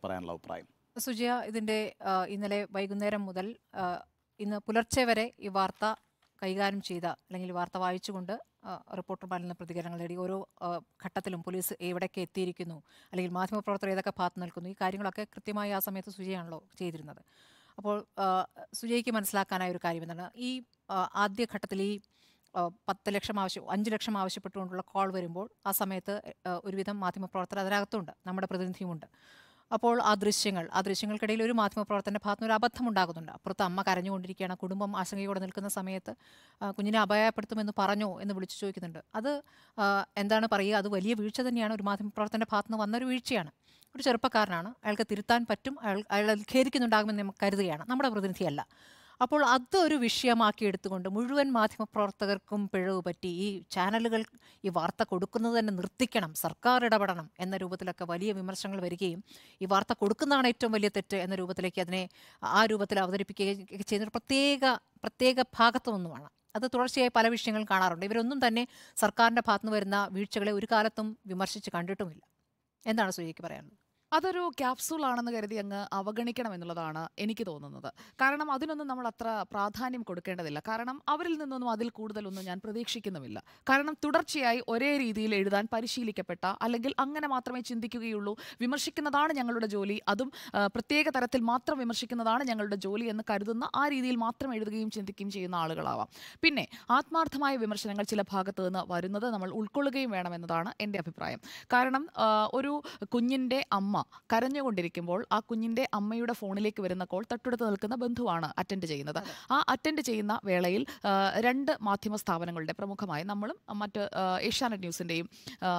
പറയാനുള്ള അഭിപ്രായം സുജയ ഇതിൻ്റെ ആ, ഇന്നലെ വൈകുന്നേരം മുതൽ ആ, ഇന്ന് പുലർച്ചെ വരെ ഈ വാർത്ത കൈകാര്യം ചെയ്ത അല്ലെങ്കിൽ ഈ വാർത്ത വായിച്ചുകൊണ്ട് ആ, റിപ്പോർട്ടർമാരിൽ നിന്ന് പ്രതികരണങ്ങൾ നേടി ഓരോ ആ, ഘട്ടത്തിലും പോലീസ് എവിടേക്ക് എത്തിയിരിക്കുന്നു അല്ലെങ്കിൽ മാധ്യമപ്രവർത്തകർ ഏതൊക്കെ ഭാഗത്ത് നിൽക്കുന്നു ഈ കാര്യങ്ങളൊക്കെ കൃത്യമായി ആ സമയത്ത് സുജയാണല്ലോ ചെയ്തിരുന്നത് അപ്പോൾ ആ, സുജയ്ക്ക് മനസ്സിലാക്കാനായ ഒരു കാര്യം എന്താണ് ഈ ആ, ആദ്യഘട്ടത്തിൽ ഈ ആ, പത്ത് ലക്ഷം ആവശ്യം അഞ്ച് ലക്ഷം ആവശ്യപ്പെട്ടുകൊണ്ടുള്ള കോൾ വരുമ്പോൾ ആ സമയത്ത് ആ, ഒരുവിധം മാധ്യമപ്രവർത്തകർ അതിനകത്തുണ്ട് നമ്മുടെ പ്രതിനിധിയുമുണ്ട് അപ്പോൾ ആ ദൃശ്യങ്ങൾ ആ ദൃശ്യങ്ങൾക്കിടയിൽ ഒരു മാധ്യമപ്രവർത്തൻ്റെ ഭാഗത്ത് നിന്ന് ഒരു അബദ്ധം ഉണ്ടാകുന്നുണ്ട് അപ്പുറത്ത് അമ്മ കരഞ്ഞുകൊണ്ടിരിക്കുകയാണ് കുടുംബം ആശങ്കയോടെ നിൽക്കുന്ന സമയത്ത് ആ, കുഞ്ഞിനെ അപായപ്പെടുത്തുമെന്ന് പറഞ്ഞോ എന്ന് വിളിച്ചു ചോദിക്കുന്നുണ്ട് അത് ആ, എന്താണ് പറയുക അത് വലിയ വീഴ്ച തന്നെയാണ് ഒരു മാധ്യമപ്രവർത്തൻ്റെ ഭാഗത്ത് നിന്ന് വന്നൊരു വീഴ്ചയാണ് ഒരു ചെറുപ്പക്കാരനാണ് അയാൾക്ക് തിരുത്താൻ പറ്റും അയാൾ അയാൾ അത് ഖേദിക്കുന്നുണ്ടാകുമെന്ന് നമുക്ക് കരുതുകയാണ് നമ്മുടെ പ്രതിനിധിയല്ല അപ്പോൾ അതൊരു വിഷയമാക്കി എടുത്തുകൊണ്ട് മുഴുവൻ മാധ്യമപ്രവർത്തകർക്കും പിഴവ് പറ്റി ഈ ചാനലുകൾ ഈ വാർത്ത കൊടുക്കുന്നത് തന്നെ നിർത്തിക്കണം സർക്കാർ ഇടപെടണം എന്ന രൂപത്തിലൊക്കെ വലിയ വിമർശനങ്ങൾ വരികയും ഈ വാർത്ത കൊടുക്കുന്നതാണ് ഏറ്റവും വലിയ തെറ്റ് എന്ന രൂപത്തിലേക്ക് അതിനെ ആ രൂപത്തിൽ അവതരിപ്പിക്കുകയും ചെയ്യുന്ന ഒരു പ്രത്യേക പ്രത്യേക ഭാഗത്തു നിന്നുമാണ് അത് തുടർച്ചയായി പല വിഷയങ്ങളും കാണാറുണ്ട് ഇവരൊന്നും തന്നെ സർക്കാരിൻ്റെ ഭാഗത്തുനിന്ന് വരുന്ന വീഴ്ചകളെ ഒരു കാലത്തും വിമർശിച്ച് കണ്ടിട്ടുമില്ല എന്താണ് സുജയ്ക്ക് പറയാനുള്ളത് അതൊരു ക്യാപ്സൂൾ ആണെന്ന് കരുതി അങ്ങ് അവഗണിക്കണം എന്നുള്ളതാണ് എനിക്ക് തോന്നുന്നത് കാരണം അതിനൊന്നും നമ്മൾ അത്ര പ്രാധാന്യം കൊടുക്കേണ്ടതില്ല കാരണം അവരിൽ നിന്നൊന്നും അതിൽ കൂടുതലൊന്നും ഞാൻ പ്രതീക്ഷിക്കുന്നുമില്ല കാരണം തുടർച്ചയായി ഒരേ രീതിയിൽ എഴുതാൻ പരിശീലിക്കപ്പെട്ട അല്ലെങ്കിൽ അങ്ങനെ മാത്രമേ ചിന്തിക്കുകയുള്ളൂ വിമർശിക്കുന്നതാണ് ഞങ്ങളുടെ ജോലി അതും ആ, പ്രത്യേക തരത്തിൽ മാത്രം വിമർശിക്കുന്നതാണ് ഞങ്ങളുടെ ജോലി എന്ന് കരുതുന്ന ആ രീതിയിൽ മാത്രം എഴുതുകയും ചിന്തിക്കുകയും ചെയ്യുന്ന ആളുകളാവാം പിന്നെ ആത്മാർത്ഥമായ വിമർശനങ്ങൾ ചില ഭാഗത്ത് നിന്ന് വരുന്നത് നമ്മൾ ഉൾക്കൊള്ളുകയും വേണമെന്നതാണ് എൻ്റെ അഭിപ്രായം കാരണം ആ, ഒരു കുഞ്ഞിൻ്റെ അമ്മ കരഞ്ഞുകൊണ്ടിരിക്കുമ്പോൾ ആ കുഞ്ഞിൻ്റെ അമ്മയുടെ ഫോണിലേക്ക് വരുന്ന കോൾ തൊട്ടടുത്ത് നിൽക്കുന്ന ബന്ധുവാണ് അറ്റൻഡ് ചെയ്യുന്നത് ആ അറ്റൻഡ് ചെയ്യുന്ന വേളയിൽ ആ, രണ്ട് മാധ്യമ സ്ഥാപനങ്ങളുടെ പ്രമുഖമായി നമ്മളും മറ്റ് ആ, ഏഷ്യാനെറ്റ് ന്യൂസിൻ്റെയും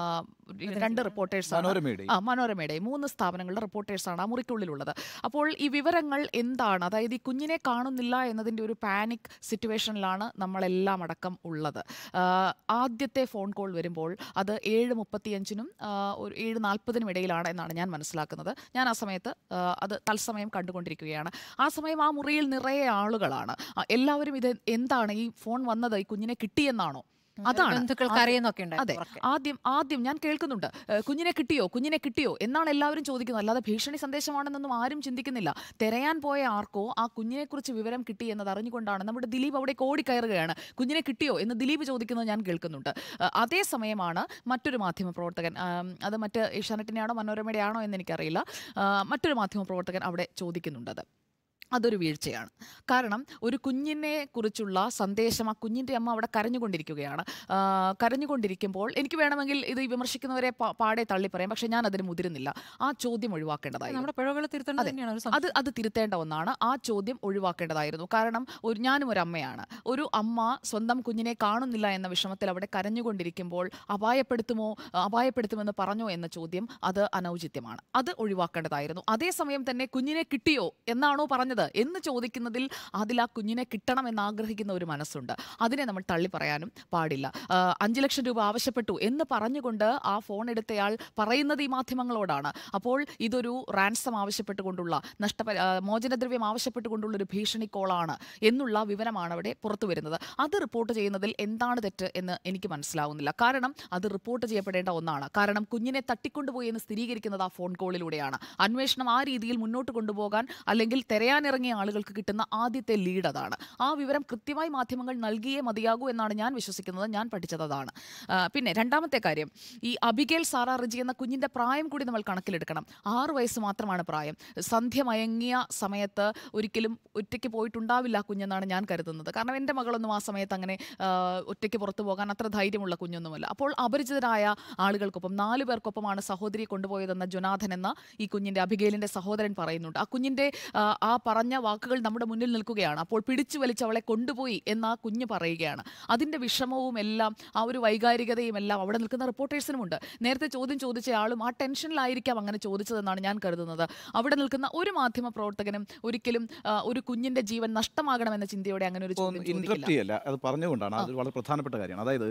രണ്ട് റിപ്പോർട്ടേഴ്സാണ് മനോരമയുടെയും. ആ മനോരമയുടെയും മൂന്ന് സ്ഥാപനങ്ങളുടെ റിപ്പോർട്ടേഴ്സാണ് ആ മുറിക്കുള്ളിലുള്ളത് അപ്പോൾ ഈ വിവരങ്ങൾ എന്താണ് അതായത് ഈ കുഞ്ഞിനെ കാണുന്നില്ല എന്നതിൻ്റെ ഒരു പാനിക് സിറ്റുവേഷനിലാണ് നമ്മളെല്ലാം അടക്കം ഉള്ളത് ആ, ആദ്യത്തെ ഫോൺ കോൾ വരുമ്പോൾ അത് ഏഴ് മുപ്പത്തിയഞ്ചിനും ആ, ഒരു ഏഴ് നാൽപ്പതിനും ഇടയിലാണ് എന്നാണ് ഞാൻ മനസ്സിലാക്കുന്നത് ഞാൻ ആ സമയത്ത് ആ, അത് തത്സമയം കണ്ടുകൊണ്ടിരിക്കുകയാണ് ആ സമയം ആ മുറിയിൽ നിറയെ ആളുകളാണ് ആ, എല്ലാവരും ഇത് എന്താണ് ഈ ഫോൺ വന്നത് ഈ കുഞ്ഞിനെ കിട്ടിയെന്നാണോ അതാണ് ബന്ധുക്കൾ ആദ്യം- കരയുന്നൊക്കെ അതെ ഉണ്ടായിരുന്നു ഉറക്കെ. ആദ്യം ആദ്യം ഞാൻ കേൾക്കുന്നുണ്ട് ഏഹ് കുഞ്ഞിനെ കിട്ടിയോ കുഞ്ഞിനെ കിട്ടിയോ എന്നാണ് എല്ലാവരും ചോദിക്കുന്നത് അല്ലാതെ ഭീഷണി സന്ദേശമാണെന്നൊന്നും ആരും ചിന്തിക്കുന്നില്ല തിരയാൻ പോയ ആർക്കോ ആ കുഞ്ഞിനെക്കുറിച്ച് വിവരം കിട്ടി എന്നത് അറിഞ്ഞുകൊണ്ടാണ് നമ്മുടെ ദിലീപ് അവിടെ ഓടിക്കയറുകയാണ് കുഞ്ഞിനെ കിട്ടിയോ എന്ന് ദിലീപ് ചോദിക്കുന്നത് ഞാൻ കേൾക്കുന്നുണ്ട് ഏഹ് അതേ സമയമാണ് മറ്റൊരു മാധ്യമ പ്രവർത്തകൻ ആം, അത് മറ്റ് ഏഷ്യാനെറ്റിൻ്റെയാണോ മനോരമയുടെ ആണോ എന്ന് എനിക്കറിയില്ല ആ, മറ്റൊരു മാധ്യമ പ്രവർത്തകൻ അവിടെ ചോദിക്കുന്നുണ്ട് അത് അതൊരു വീഴ്ചയാണ് കാരണം ഒരു കുഞ്ഞിനെ കുറിച്ചുള്ള സന്ദേശം ആ കുഞ്ഞിൻ്റെ അമ്മ അവിടെ കരഞ്ഞുകൊണ്ടിരിക്കുകയാണ് ആ, കരഞ്ഞുകൊണ്ടിരിക്കുമ്പോൾ എനിക്ക് വേണമെങ്കിൽ ഇത് ഈ വിമർശിക്കുന്നവരെ പ- പാടെ തള്ളി പറയാം പക്ഷെ ഞാൻ അതിന് മുതിരുന്നില്ല ആ ചോദ്യം ഒഴിവാക്കേണ്ടതായിരുന്നു നമ്മുടെ പിഴവുകൾ തിരുത്തേണ്ടത് അതെ. തന്നെയാണ് ഒരു അത് സംശയം. അത് തിരുത്തേണ്ട ഒന്നാണ് ആ ചോദ്യം ഒഴിവാക്കേണ്ടതായിരുന്നു കാരണം ഒരു ഞാനും ഒരു അമ്മയാണ് ഒരു അമ്മ സ്വന്തം കുഞ്ഞിനെ കാണുന്നില്ല എന്ന വിഷമത്തിൽ അവിടെ കരഞ്ഞുകൊണ്ടിരിക്കുമ്പോൾ അപായപ്പെടുത്തുമോ അപായപ്പെടുത്തുമെന്ന് പറഞ്ഞോ എന്ന ചോദ്യം അത് അനൗചിത്യമാണ് അത് ഒഴിവാക്കേണ്ടതായിരുന്നു അതേസമയം തന്നെ കുഞ്ഞിനെ കിട്ടിയോ എന്നാണോ പറഞ്ഞത് എന്ന് ചോദിക്കുന്നതിൽ അതിൽ ആ കുഞ്ഞിനെ കിട്ടണം എന്ന് ആഗ്രഹിക്കുന്ന ഒരു മനസ്സുണ്ട് അതിനെ നമ്മൾ തള്ളി പറയാനും പാടില്ല ആ, അഞ്ച് ലക്ഷം രൂപ ആവശ്യപ്പെട്ടു എന്ന് പറഞ്ഞുകൊണ്ട് ആ ഫോൺ എടുത്തയാൾ പറയുന്നത് ഈ മാധ്യമങ്ങളോടാണ് അപ്പോൾ ഇതൊരു റാൻസം ആവശ്യപ്പെട്ടുകൊണ്ടുള്ള നഷ്ടപ ആ, മോചനദ്രവ്യം ആവശ്യപ്പെട്ടുകൊണ്ടുള്ള ഒരു ഭീഷണി കോളാണ് എന്നുള്ള വിവരമാണ് അവിടെ പുറത്തു വരുന്നത് അത് റിപ്പോർട്ട് ചെയ്യുന്നതിൽ എന്താണ് തെറ്റ് എന്ന് എനിക്ക് മനസ്സിലാവുന്നില്ല കാരണം അത് റിപ്പോർട്ട് ചെയ്യപ്പെടേണ്ട ഒന്നാണ് കാരണം കുഞ്ഞിനെ തട്ടിക്കൊണ്ടുപോയി എന്ന് സ്ഥിരീകരിക്കുന്നത് ആ ഫോൺ കോളിലൂടെയാണ് അന്വേഷണം ആ രീതിയിൽ മുന്നോട്ട് കൊണ്ടുപോകാൻ അല്ലെങ്കിൽ തിരയാനിറങ്ങിയ ആളുകൾക്ക് കിട്ടുന്ന ആദ്യത്തെ ലീഡ് അതാണ് ആ വിവരം കൃത്യമായി മാധ്യമങ്ങൾ നൽകിയേ മതിയാകൂ എന്നാണ് ഞാൻ വിശ്വസിക്കുന്നത് ഞാൻ പഠിച്ചത് അതാണ് ആ, പിന്നെ രണ്ടാമത്തെ കാര്യം ഈ അബിഗേൽ സാറാ റിജി എന്ന കുഞ്ഞിൻ്റെ പ്രായം കൂടി നമ്മൾ കണക്കിലെടുക്കണം ആറ് വയസ്സ് മാത്രമാണ് പ്രായം സന്ധ്യ മയങ്ങിയ സമയത്ത് ഒരിക്കലും ഒറ്റയ്ക്ക് പോയിട്ടുണ്ടാവില്ല ആ കുഞ്ഞെന്നാണ് ഞാൻ കരുതുന്നത് കാരണം എൻ്റെ മകളൊന്നും ആ സമയത്ത് അങ്ങനെ ആ, ഒറ്റയ്ക്ക് പുറത്തു പോകാൻ അത്ര ധൈര്യമുള്ള കുഞ്ഞൊന്നുമല്ല അപ്പോൾ അപരിചിതരായ ആളുകൾക്കൊപ്പം നാലു പേർക്കൊപ്പമാണ് സഹോദരിയെ കൊണ്ടുപോയതെന്ന ജൊനാഥൻ എന്ന ഈ കുഞ്ഞിൻ്റെ അബിഗേലിൻ്റെ സഹോദരൻ പറയുന്നുണ്ട് ആ കുഞ്ഞിൻ്റെ ആ, ആ പറഞ്ഞ വാക്കുകൾ നമ്മുടെ മുന്നിൽ നിൽക്കുകയാണ് അപ്പോൾ പിടിച്ചു വലിച്ച് അവളെ കൊണ്ടുപോയി എന്ന് ആ കുഞ്ഞ് പറയുകയാണ് അതിൻ്റെ വിഷമവും എല്ലാം ആ ഒരു വൈകാരികതയും എല്ലാം അവിടെ നിൽക്കുന്ന റിപ്പോർട്ടേഴ്സിനുമുണ്ട് നേരത്തെ ചോദ്യം ചോദിച്ച ആളും ആ ടെൻഷനിലായിരിക്കാം അങ്ങനെ ചോദിച്ചതെന്നാണ് ഞാൻ കരുതുന്നത് അവിടെ നിൽക്കുന്ന ഒരു മാധ്യമ പ്രവർത്തകനും ഒരിക്കലും ആ, ഒരു കുഞ്ഞിന്റെ ജീവൻ നഷ്ടമാകണമെന്ന ചിന്തയോടെ അങ്ങനെ ഒരു ചോദ്യം ചോദിക്കില്ല ഇൻട്രപ്റ്റ് ചെയ്യല്ല അത് പറഞ്ഞുകൊണ്ടാണ് അത് വളരെ പ്രധാനപ്പെട്ട കാര്യമാണ് അതായത്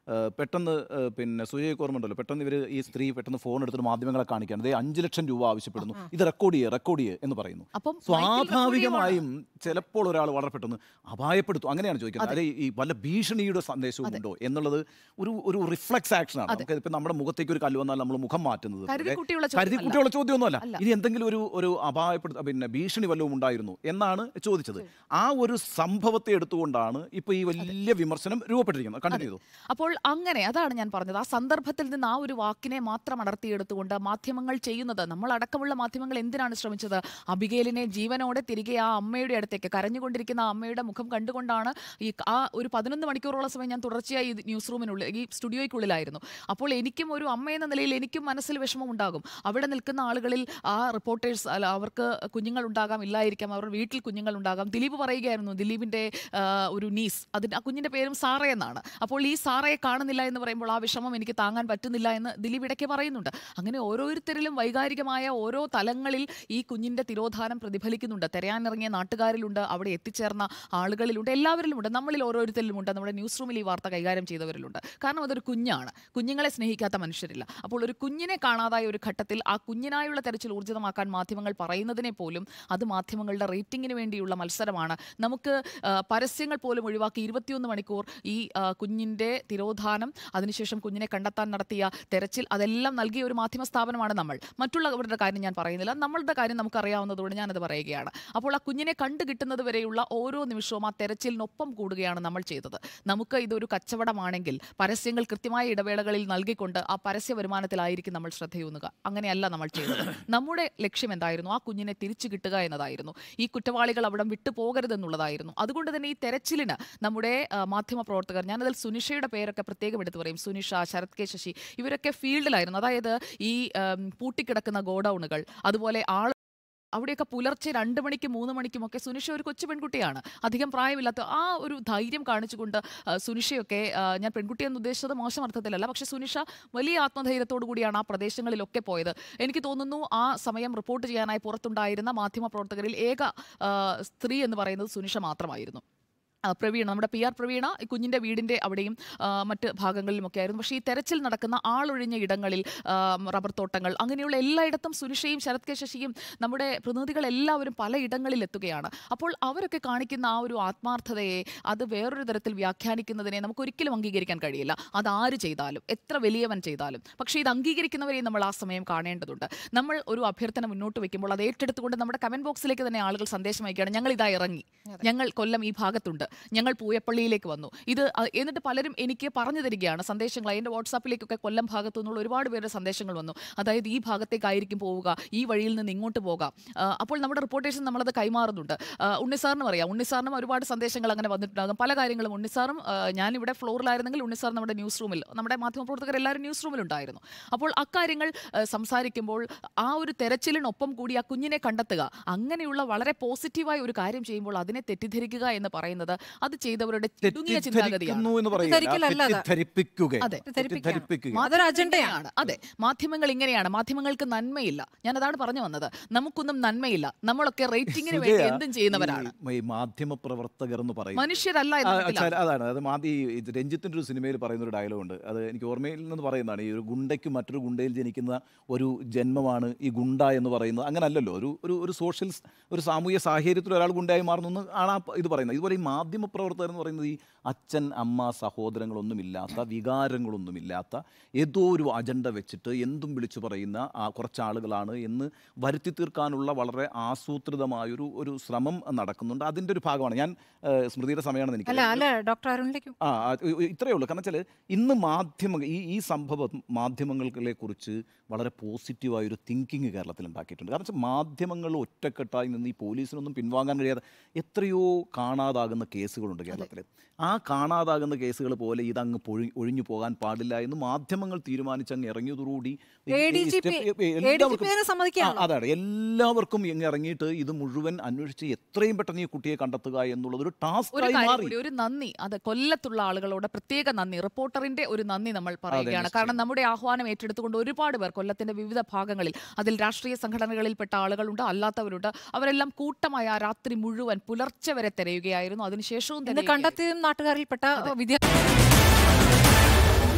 ഏഹ്, പെട്ടെന്ന് ഏഹ്, പിന്നെ സുജയ് ഓർമ്മ പെട്ടെന്ന് ഇവർ ഈ സ്ത്രീ പെട്ടെന്ന് ഫോൺ എടുത്തിട്ട് മാധ്യമങ്ങളെ കാണിക്കുകയാണ് ദേ അഞ്ച് ലക്ഷം രൂപ ആവശ്യപ്പെടുന്നു ഇത് റെക്കോർഡ് ചെയ്യുക റെക്കോർഡ് ചെയ്യുക എന്ന് പറയുന്നു അപ്പം മൈക്കിൽ സ്വാഭാവികമായും ചിലപ്പോൾ ഒരാൾ വളരെ പെട്ടെന്ന് അപായപ്പെടുത്തും അങ്ങനെയാണ് ചോദിക്കുന്നത് അല്ലെ ഈ വല്ല ഭീഷണിയുടെ സന്ദേശവും ഉണ്ടോ എന്നുള്ളത് ഒരു ഒരു റിഫ്ലക്സ് ആക്ഷൻ ആണ് നമുക്ക് ഇപ്പം നമ്മുടെ മുഖത്തേക്ക് ഒരു കല്ല് വന്നാൽ നമ്മൾ മുഖം മാറ്റുന്നത് പോലെ കരുതിക്കുട്ടിയുള്ള ചോദ്യമല്ല. കരുതിക്കുട്ടിയുള്ള ചോദ്യമൊന്നുമല്ല അല്ല. ഇനി എന്തെങ്കിലും ഒരു ഒരു അപായപ്പെടുത്ത പിന്നെ ഭീഷണി വല്ലതും ഉണ്ടായിരുന്നു എന്നാണ് ചോദിച്ചത് ആ ഒരു സംഭവത്തെ എടുത്തുകൊണ്ടാണ് ഇപ്പൊ ഈ വലിയ വിമർശനം രൂപപ്പെട്ടിരിക്കുന്നത് കണ്ടിന്യൂ ചെയ്തു അപ്പോൾ അങ്ങനെ അതാണ് ഞാൻ പറഞ്ഞത് ആ സന്ദർഭത്തിൽ നിന്ന് ആ ഒരു വാക്കിനെ മാത്രം അടർത്തിയെടുത്തുകൊണ്ട് മാധ്യമങ്ങൾ ചെയ്യുന്നത് നമ്മൾ അടക്കമുള്ള മാധ്യമങ്ങൾ എന്തിനാണ് ശ്രമിച്ചത് അബിഗേലിനെ ജീവനോടെ തിരികെ ആ അമ്മയുടെ അടുത്തേക്ക് കരഞ്ഞുകൊണ്ടിരിക്കുന്ന ആ അമ്മയുടെ മുഖം കണ്ടുകൊണ്ടാണ് ഈ ആ ഒരു പതിനൊന്ന് മണിക്കൂറോളം സമയം ഞാൻ തുടർച്ചയായി ഈ ന്യൂസ് റൂമിനുള്ളിൽ ഈ സ്റ്റുഡിയോയ്ക്കുള്ളിലായിരുന്നു അപ്പോൾ എനിക്കും ഒരു അമ്മ എന്ന നിലയിൽ എനിക്കും മനസ്സിൽ വിഷമം ഉണ്ടാകും അവിടെ നിൽക്കുന്ന ആളുകളിൽ ആ റിപ്പോർട്ടേഴ്സ് അല്ല അവർക്ക് കുഞ്ഞുങ്ങൾ ഉണ്ടാകാം ഇല്ലായിരിക്കാം അവരുടെ വീട്ടിൽ കുഞ്ഞുങ്ങൾ ഉണ്ടാകാം ദിലീപ് പറയുകയായിരുന്നു ദിലീപിന്റെ ആ, ഒരു നീസ് അതിന് ആ കുഞ്ഞിന്റെ പേരും സാറ എന്നാണ് അപ്പോൾ ഈ സാറയെ കാണുന്നില്ല എന്ന് പറയുമ്പോൾ ആ വിഷമം എനിക്ക് താങ്ങാൻ പറ്റുന്നില്ല എന്ന് ദിലീപ് ഇടയ്ക്ക് പറയുന്നുണ്ട് അങ്ങനെ ഓരോരുത്തരിലും വൈകാരികമായ ഓരോ തലങ്ങളിൽ ഈ കുഞ്ഞിന്റെ തിരോധാനം പ്രതിഫലിക്കുന്നുണ്ട് തിരയാനിറങ്ങിയ നാട്ടുകാരിലുണ്ട് അവിടെ എത്തിച്ചേർന്ന ആളുകളിലുണ്ട് എല്ലാവരിലുമുണ്ട് നമ്മളിൽ ഓരോരുത്തരിലുമുണ്ട് നമ്മുടെ ന്യൂസ് റൂമിൽ ഈ വാർത്ത കൈകാര്യം ചെയ്തവരിലുണ്ട് കാരണം അതൊരു കുഞ്ഞാണ് കുഞ്ഞുങ്ങളെ സ്നേഹിക്കാത്ത മനുഷ്യരില്ല അപ്പോൾ ഒരു കുഞ്ഞിനെ കാണാതായ ഒരു ഘട്ടത്തിൽ ആ കുഞ്ഞിനായുള്ള തെരച്ചിൽ ഊർജിതമാക്കാൻ മാധ്യമങ്ങൾ പറയുന്നതിനെ പോലും അത് മാധ്യമങ്ങളുടെ റേറ്റിംഗിന് വേണ്ടിയുള്ള മത്സരമാണ് നമുക്ക് ആ, പരസ്യങ്ങൾ പോലും ഒഴിവാക്കി ഇരുപത്തിയൊന്ന് മണിക്കൂർ ഈ ആ, കുഞ്ഞിന്റെ തിരോധാനം അതിനുശേഷം കുഞ്ഞിനെ കണ്ടെത്താൻ നടത്തിയ തെരച്ചിൽ അതെല്ലാം നൽകിയ ഒരു മാധ്യമ സ്ഥാപനമാണ് നമ്മൾ മറ്റുള്ളവരുടെ കാര്യം ഞാൻ പറയുന്നില്ല നമ്മളുടെ കാര്യം നമുക്കറിയാവുന്നതുകൊണ്ട് ഞാനത് പറയുകയാണ് അപ്പോൾ ആ കുഞ്ഞിനെ കണ്ടു കിട്ടുന്നത് വരെയുള്ള ഓരോ നിമിഷവും ആ തെരച്ചിലിനൊപ്പം കൂടുകയാണ് നമ്മൾ ചെയ്തത് നമുക്ക് ഇതൊരു കച്ചവടമാണെങ്കിൽ പരസ്യങ്ങൾ കൃത്യമായ ഇടവേളകളിൽ നൽകിക്കൊണ്ട് ആ പരസ്യ വരുമാനത്തിലായിരിക്കും നമ്മൾ ശ്രദ്ധയൂന്നുക അങ്ങനെയല്ല നമ്മൾ ചെയ്തത് നമ്മുടെ ലക്ഷ്യം എന്തായിരുന്നു ആ കുഞ്ഞിനെ തിരിച്ചു കിട്ടുക എന്നതായിരുന്നു ഈ കുറ്റവാളികൾ അവിടെ വിട്ടു പോകരുതെന്നുള്ളതായിരുന്നു അതുകൊണ്ട് തന്നെ ഈ തെരച്ചിലിന് നമ്മുടെ ആ, മാധ്യമ പ്രവർത്തകർ ഞാനതിൽ സുനിഷയുടെ പേരൊക്കെ പ്രത്യേകം എടുത്തു പറയും സുനിഷ ശരത് കെ ശശി ഇവരൊക്കെ ഫീൽഡിലായിരുന്നു അതായത് ഈ ആം, പൂട്ടിക്കിടക്കുന്ന ഗോഡൌണുകൾ അതുപോലെ ആൾ അവിടെയൊക്കെ പുലർച്ചെ രണ്ട് മണിക്കും മൂന്ന് മണിക്കും ഒക്കെ സുനിഷ ഒരു കൊച്ചു പെൺകുട്ടിയാണ് അധികം പ്രായമില്ലാത്ത ആ ഒരു ധൈര്യം കാണിച്ചുകൊണ്ട് ആ, സുനിഷയൊക്കെ ആ, ഞാൻ പെൺകുട്ടിയെന്ന് ഉദ്ദേശിച്ചത് മോശം അർത്ഥത്തിലല്ല പക്ഷെ സുനിഷ വലിയ ആത്മധൈര്യത്തോടു കൂടിയാണ് ആ പ്രദേശങ്ങളിലൊക്കെ പോയത് എനിക്ക് തോന്നുന്നു ആ സമയം റിപ്പോർട്ട് ചെയ്യാനായി പുറത്തുണ്ടായിരുന്ന മാധ്യമ പ്രവർത്തകരിൽ ഏക ആ, സ്ത്രീ എന്ന് പറയുന്നത് സുനിഷ മാത്രമായിരുന്നു ആ, പ്രവീണ നമ്മുടെ പി ആർ പ്രവീണ ഈ കുഞ്ഞിൻ്റെ വീടിൻ്റെ അവിടെയും ആ, മറ്റ് ഭാഗങ്ങളിലുമൊക്കെ ആയിരുന്നു പക്ഷേ ഈ തെരച്ചിൽ നടക്കുന്ന ആളൊഴിഞ്ഞ ഇടങ്ങളിൽ ആ, റബ്ബർ തോട്ടങ്ങൾ അങ്ങനെയുള്ള എല്ലായിടത്തും സുനിഷയും ശരത് കെ ശശിയും നമ്മുടെ പ്രതിനിധികൾ എല്ലാവരും പല ഇടങ്ങളിൽ എത്തുകയാണ് അപ്പോൾ അവരൊക്കെ കാണിക്കുന്ന ആ ഒരു ആത്മാർത്ഥതയെ അത് വേറൊരു തരത്തിൽ വ്യാഖ്യാനിക്കുന്നതിനെ നമുക്ക് ഒരിക്കലും അംഗീകരിക്കാൻ കഴിയില്ല അത് ആര് ചെയ്താലും എത്ര വലിയവൻ ചെയ്താലും പക്ഷേ ഇത് അംഗീകരിക്കുന്നവരെയും നമ്മൾ ആ സമയം കാണേണ്ടതുണ്ട് നമ്മൾ ഒരു അഭ്യർത്ഥന മുന്നോട്ട് വെക്കുമ്പോൾ അത് ഏറ്റെടുത്തുകൊണ്ട് നമ്മുടെ കമന്റ് ബോക്സിലേക്ക് തന്നെ ആളുകൾ സന്ദേശം അയക്കുകയാണ് ഞങ്ങൾ ഇതാ ഇറങ്ങി ഞങ്ങൾ കൊല്ലം ഈ ഭാഗത്തുണ്ട് ഞങ്ങൾ പൂയപ്പള്ളിയിലേക്ക് വന്നു ഇത് അ- എന്നിട്ട് പലരും എനിക്ക് പറഞ്ഞു തരികയാണ് സന്ദേശങ്ങൾ എൻ്റെ വാട്സാപ്പിലേക്കൊക്കെ കൊല്ലം ഭാഗത്തു നിന്നുള്ള ഒരുപാട് പേരുടെ സന്ദേശങ്ങൾ വന്നു അതായത് ഈ ഭാഗത്തേക്കായിരിക്കും പോവുക ഈ വഴിയിൽ നിന്ന് ഇങ്ങോട്ട് പോകാം ആ, അപ്പോൾ നമ്മുടെ റിപ്പോർട്ടേഴ്സ് നമ്മളത് കൈമാറുന്നുണ്ട് ആ, ഉണ്ണിസാറിന് പറയാം ഉണ്ണിസാറിനും ഒരുപാട് സന്ദേശങ്ങൾ അങ്ങനെ വന്നിട്ടുണ്ടാകും പല കാര്യങ്ങളും ഉണ്ണിസാറും ആ, ഞാനിവിടെ ഫ്ലോറിലായിരുന്നെങ്കിൽ ഉണ്ണിസാർ നമ്മുടെ ന്യൂസ് റൂമിൽ നമ്മുടെ മാധ്യമപ്രവർത്തകർ എല്ലാവരും ന്യൂസ് റൂമിലുണ്ടായിരുന്നു അപ്പോൾ അക്കാര്യങ്ങൾ ആ, സംസാരിക്കുമ്പോൾ ആ ഒരു തെരച്ചിലിനൊപ്പം കൂടി ആ കുഞ്ഞിനെ കണ്ടെത്തുക അങ്ങനെയുള്ള വളരെ പോസിറ്റീവായ ഒരു കാര്യം ചെയ്യുമ്പോൾ അതിനെ തെറ്റിദ്ധരിക്കുക എന്ന് പറയുന്നത് അത് ചെയ്തവരുടെ ചുരുങ്ങിയ ചിന്താഗതിയാണ് തെറ്റിദ്ധരിക്കുന്നു എന്ന് പറയുക തെറ്റിദ്ധരിക്കലല്ല അത്. തെറ്റിദ്ധരിപ്പിക്കുക അതെ. തെറ്റിദ്ധരിപ്പിക്കുക അതൊരു അജണ്ടയാണ് അതെ മാധ്യമങ്ങൾ ഇങ്ങനെയാണ് മാധ്യമങ്ങൾക്ക് നന്മയില്ല ഞാൻ അതാണ് പറഞ്ഞു വന്നത് നമുക്കൊന്നും നന്മയില്ല നമ്മളൊക്കെ റേറ്റിംഗിന് വേണ്ടി സുജയ, എന്തും ചെയ്യുന്നവരാണ് ഈ- ഈ മാധ്യമ പ്രവർത്തകർ എന്ന് പറയുന്നത് മനുഷ്യരല്ല ആ, യഥാർത്ഥത്തിൽ ചാ- അതാണ് അത് മാതി ഇത് രഞ്ജിത്തിന്റെ ഒരു സിനിമയിൽ പറയുന്ന ഒരു ഡയലോഗ് ഉണ്ട് അത് എനിക്ക് ഓർമ്മയിൽ നിന്ന് പറയുന്നതാണ് ഈ ഒരു ഗുണ്ടയ്ക്ക് മറ്റൊരു ഗുണ്ടയിൽ ജനിക്കുന്ന ഒരു ജന്മമാണ് ഈ ഗുണ്ട എന്ന് പറയുന്നത് അങ്ങനെ അല്ലല്ലോ ഒരു ഒരു ഒരു സോഷ്യൽ സ്- ഒരു സാമൂഹ്യ സാഹചര്യത്തിൽ ഒരാൾ ഗുണ്ടയായി മാറുന്നു ആണ് ആ പ- ഇത് പറയുന്നത് ഇതുപോലെ ഈ മാധ്യമ പ്രവർത്തകർ എന്ന് പറയുന്നത് ഈ അച്ഛൻ അമ്മ സഹോദരങ്ങളൊന്നുമില്ലാത്ത വികാരങ്ങളൊന്നുമില്ലാത്ത ഏതോ ഒരു അജണ്ട വെച്ചിട്ട് എന്തും വിളിച്ചു പറയുന്ന ആ കുറച്ച് ആളുകളാണ് എന്ന് വരുത്തി തീർക്കാനുള്ള വളരെ ആസൂത്രിതമായൊരു ഒരു ശ്രമം നടക്കുന്നുണ്ട് അതിൻ്റെ ഒരു ഭാഗമാണ് ഞാൻ ഏഹ്, സ്മൃതിയുടെ സമയമാണെന്ന് എനിക്ക് അല്ല അല്ല ഡോക്ടർ അരുണിലേക്കും ആ ആ, ഇ- ഇ- ഇത്രയേ ഉള്ളൂ കാരണം വെച്ചാൽ ഇന്ന് മാധ്യമങ്ങൾ ഈ ഈ സംഭവം മാധ്യമങ്ങളെ കുറിച്ച് വളരെ പോസിറ്റീവായ ഒരു തിങ്കിങ് കേരളത്തിൽ ഉണ്ടാക്കിയിട്ടുണ്ട് കാരണം വെച്ചാൽ മാധ്യമങ്ങൾ ഒറ്റക്കെട്ടായി നിന്ന് ഈ പോലീസിനൊന്നും പിൻവാങ്ങാൻ കഴിയാതെ എത്രയോ കാണാതാകുന്ന കേസുകളുണ്ട് കേരളത്തിൽ ആ കാണാതാകുന്ന കേസുകൾ പോലെ ഇതങ്ങ് പൊഴി ഒഴിഞ്ഞു പോകാൻ പാടില്ല എന്ന് മാധ്യമങ്ങൾ തീരുമാനിച്ചങ്ങ് ഇറങ്ങിയതോടുകൂടി ഈ- ഈ ADGP സ്റ്റെപ്പ് എ- ADGP എല്ലാവർക്കും അതിനെ സമ്മതിക്കുകയാണല്ലോ. ആ, അതാണ് എല്ലാവർക്കും ഇങ്ങ് ഇറങ്ങിയിട്ട് ഇത് മുഴുവൻ അന്വേഷിച്ച് എത്രയും പെട്ടെന്ന് ഈ കുട്ടിയെ കണ്ടെത്തുക എന്നുള്ളത് ഒരു ഒരു ടാസ്കായി കാര്യം മാറി കൂടി ഒരു നന്ദി അത് കൊല്ലത്തുള്ള ആളുകളോട് പ്രത്യേക നന്ദി റിപ്പോർട്ടറിന്റെ ഒരു നന്ദി നമ്മൾ പറയുകയാണ് നിശ്ചയം. കാരണം നമ്മുടെ ആഹ്വാനം ഏറ്റെടുത്തുകൊണ്ട് ഒരുപാട് പേർ കൊല്ലത്തിന്റെ വിവിധ ഭാഗങ്ങളിൽ അതിൽ രാഷ്ട്രീയ സംഘടനകളിൽപ്പെട്ട ആളുകളുണ്ട് അല്ലാത്തവരുണ്ട് അവരെല്ലാം കൂട്ടമായി ആ രാത്രി മുഴുവൻ പുലർച്ചെ വരെ തിരയുകയായിരുന്നു അതിനുശേഷവും ഇന്ന് തിരയുകയായിരുന്നു. കണ്ടെത്തിയതും നാട്ടുകാരിൽപ്പെട്ട വിദ്യാർത്ഥി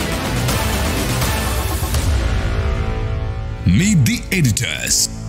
editors.